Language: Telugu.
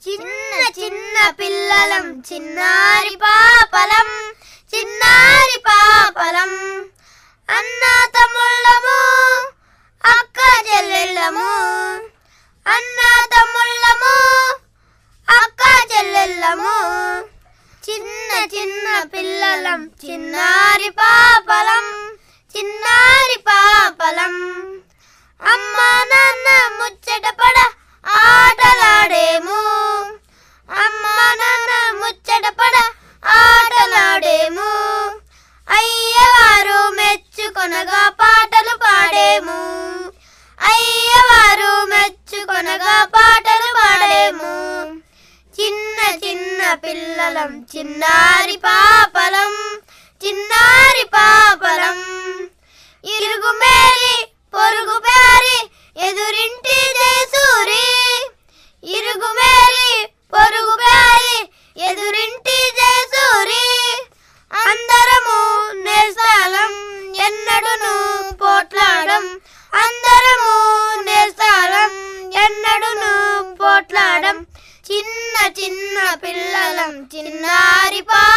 చిన్న చిన్న పిల్లలం చిన్నారి పాపలం చిన్నారి పాపలం అన్న తమ్ముళ్ళము అక్క చెల్లెళ్ళము అన్న తమ్ముళ్ళము అక్క చెల్లెళ్ళము చిన్న చిన్న పిల్లలం చిన్నారి పాపలం చిన్నారి పాపలం అమ్మ నాన్న ముచ్చట పడ ఆటలాడేము అమ్మ నాన్న ముచ్చట పడ ఆటలాడేము అయ్యవారు మెచ్చుకొనగా పాటలు పాడేము అయ్యవారు మెచ్చుకొనగా పాటలు పాడేము చిన్న చిన్న పిల్లలం చిన్నారి పాపలం చిన్నారి పాపలం ఇరుగు మేరి పొరుగు పేరి ఎదురింటి జయసూరి ఇరుగు మేరి పొరుగు పేరి ఎదురింటి జయసూరి అందరము నేస్తాలం ఎన్నడును పోట్లాడం అందరము నేస్తాలం ఎన్నడును పోట్లాడం చిన్న చిన్న పిల్లలం చిన్నారి పా